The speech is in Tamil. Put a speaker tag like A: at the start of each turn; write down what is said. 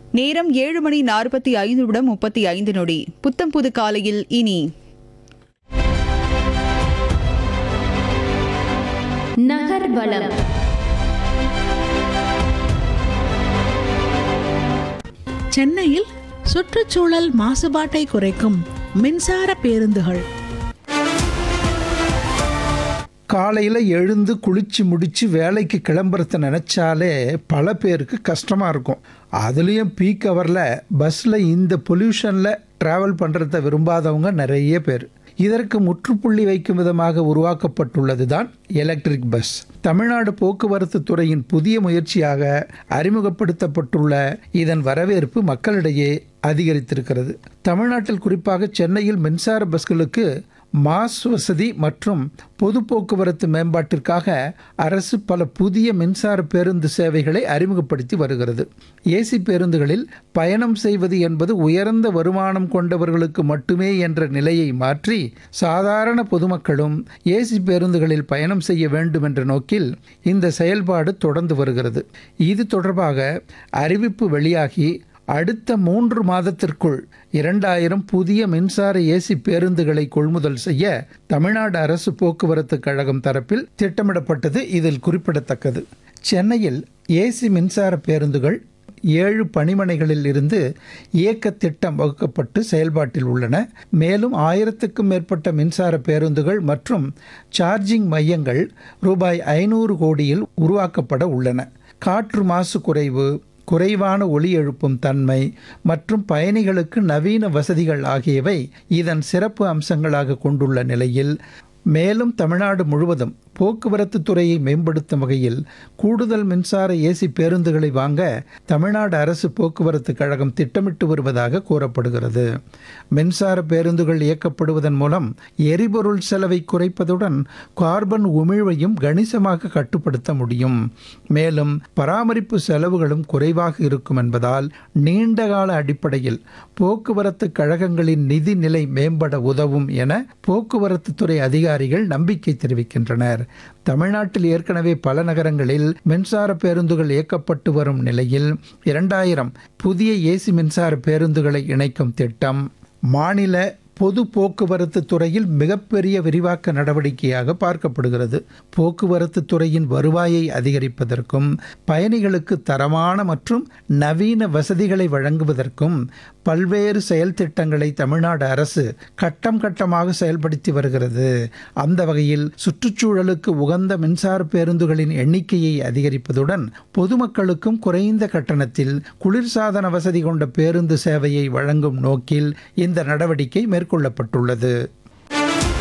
A: நேரம் ஏழு மணி நாற்பத்தி ஐந்து நிமிடம் முப்பத்தி ஐந்து நொடி புத்தம் புது காலையில் இனி
B: நகர்வலம்
C: சென்னையில் சுற்றுச்சூழல் மாசுபாட்டை குறைக்கும் மின்சார பேருந்துகள்
D: காலையில் எழுந்து குளிச்சு முடிச்சு வேலைக்கு கிளம்புறத நினச்சாலே பல பேருக்கு கஷ்டமாக இருக்கும் அதுலேயும் பீக் ஹவரில் பஸ்ஸில் இந்த பொல்யூஷனில் ட்ராவல் பண்ணுறத விரும்பாதவங்க நிறைய பேர் இதற்கு முற்றுப்புள்ளி வைக்கும் விதமாக உருவாக்கப்பட்டுள்ளது தான் எலக்ட்ரிக் பஸ் தமிழ்நாடு போக்குவரத்து துறையின் புதிய முயற்சியாக அறிமுகப்படுத்தப்பட்டுள்ள இதன் வரவேற்பு மக்களிடையே அதிகரித்திருக்கிறது தமிழ்நாட்டில் குறிப்பாக சென்னையில் மின்சார பஸ்களுக்கு மாஸ் வசதி மற்றும் பொது போக்குவரத்து மேம்பாட்டிற்காக அரசு பல புதிய மின்சார பேருந்து சேவைகளை அறிமுகப்படுத்தி வருகிறது ஏசி பேருந்துகளில் பயணம் செய்வது என்பது உயர்ந்த வருமானம் கொண்டவர்களுக்கு மட்டுமே என்ற நிலையை மாற்றி சாதாரண பொதுமக்களும் ஏசி பேருந்துகளில் பயணம் செய்ய வேண்டும் என்ற நோக்கில் இந்த செயல்பாடு தொடர்ந்து வருகிறது இது தொடர்பாக அறிவிப்பு வெளியாகி அடுத்த மூன்று மாதத்திற்குள் இரண்டாயிரம் புதிய மின்சார ஏசி பேருந்துகளை கொள்முதல் செய்ய தமிழ்நாடு அரசு போக்குவரத்து கழகம் தரப்பில் திட்டமிடப்பட்டது இதில் குறிப்பிடத்தக்கது சென்னையில் ஏசி மின்சார பேருந்துகள் ஏழு பணிமனைகளில் இருந்து இயக்க திட்டம் வகுக்கப்பட்டு செயல்பாட்டில் உள்ளன மேலும் ஆயிரத்துக்கும் மேற்பட்ட மின்சார பேருந்துகள் மற்றும் சார்ஜிங் மையங்கள் ரூபாய் ஐநூறு கோடியில் உருவாக்கப்பட உள்ளன காற்று மாசு குறைவு குறைவான ஒளி எழுப்பும் தன்மை மற்றும் பயணிகளுக்கு நவீன வசதிகள் ஆகியவை இதன் சிறப்பு அம்சங்களாக கொண்டுள்ள நிலையில் மேலும் தமிழ்நாடு முழுவதும் போக்குவரத்து துறையை மேம்படுத்தும் வகையில் கூடுதல் மின்சார ஏசி பேருந்துகளை வாங்க தமிழ்நாடு அரசு போக்குவரத்து கழகம் திட்டமிட்டு வருவதாக கூறப்படுகிறது மின்சார பேருந்துகள் இயக்கப்படுவதன் மூலம் எரிபொருள் செலவை குறைப்பதுடன் கார்பன் உமிழ்வையும் கணிசமாக கட்டுப்படுத்த முடியும் மேலும் பராமரிப்பு செலவுகளும் குறைவாக இருக்கும் என்பதால் நீண்டகால அடிப்படையில் போக்குவரத்து கழகங்களின் நிதி நிலை மேம்பட உதவும் என போக்குவரத்து துறை அதிகாரிகள் நம்பிக்கை தெரிவிக்கின்றனர் தமிழ்நாட்டில் ஏற்கனவே பல நகரங்களில் மின்சார பேருந்துகள் இயக்கப்பட்டு வரும் நிலையில் இரண்டாயிரம் புதிய ஏசி மின்சார பேருந்துகளை இணைக்கும் திட்டம் மாநில பொது போக்குவரத்து துறையில் மிகப்பெரிய விரிவாக்க நடவடிக்கையாக பார்க்கப்படுகிறது போக்குவரத்து துறையின் வருவாயை அதிகரிப்பதற்கும் பயணிகளுக்கு தரமான மற்றும் நவீன வசதிகளை வழங்குவதற்கும் பல்வேறு செயல் திட்டங்களை தமிழ்நாடு அரசு கட்டம் கட்டமாக செயல்படுத்தி வருகிறது அந்த வகையில் சுற்றுச்சூழலுக்கு உகந்த மின்சார பேருந்துகளின் எண்ணிக்கையை அதிகரிப்பதுடன் பொதுமக்களுக்கும் குறைந்த கட்டணத்தில் குளிர்சாதன வசதி கொண்ட பேருந்து சேவையை வழங்கும் நோக்கில் இந்த நடவடிக்கை மேற்கொள்ளப்பட்டுள்ளது